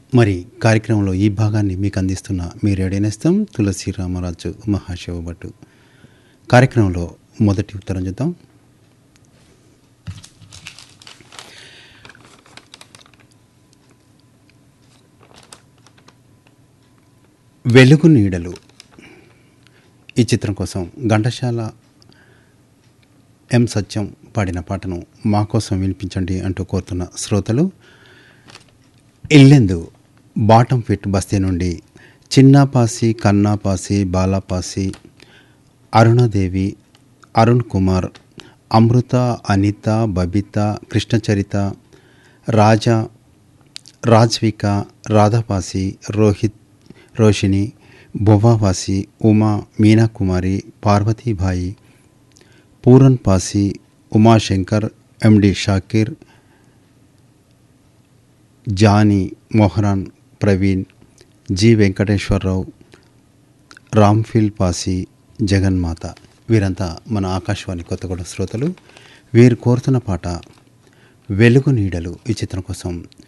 మరి కార్యక్రమంలో ఈ భాగాన్ని మీకు అందిస్తున్న మీ రేడియోనేస్తం తులసి రామరాజు మహాశివ భట్టు కార్యక్రమంలో మొదటి ఉత్తరం చూద్దాం వెలుగు నీడలు ఈ చిత్రం కోసం ఘంటశాల ఎం సత్యం పాడిన పాటను మా కోసం వినిపించండి అంటూ కోరుతున్న శ్రోతలు ఇల్లెందు బాటం ఫిట్ బస్తీ నుండి చిన్నాపాసి కన్నాపాసి బాలాపాసి అరుణాదేవి అరుణ్ కుమార్ అమృత అనిత బబిత కృష్ణచరిత రాజా రాజ్విక రాధాపాసి రోహిత్ రోషిణి బొవ్వాపాసి ఉమా మీనాకుమారి పార్వతీబాయి పూరన్ పాసి ఉమాశంకర్ ఎండి షాకీర్ జానీ మొహరాన్ ప్రవీణ్ జి వెంకటేశ్వరరావు రామ్ఫిల్ పాసి జగన్మాత వీరంతా మన ఆకాశవాణి కొత్తగూడెం శ్రోతలు వీరు కోరుతున్న పాట వెలుగు నీడలు ఈ చిత్రం కోసం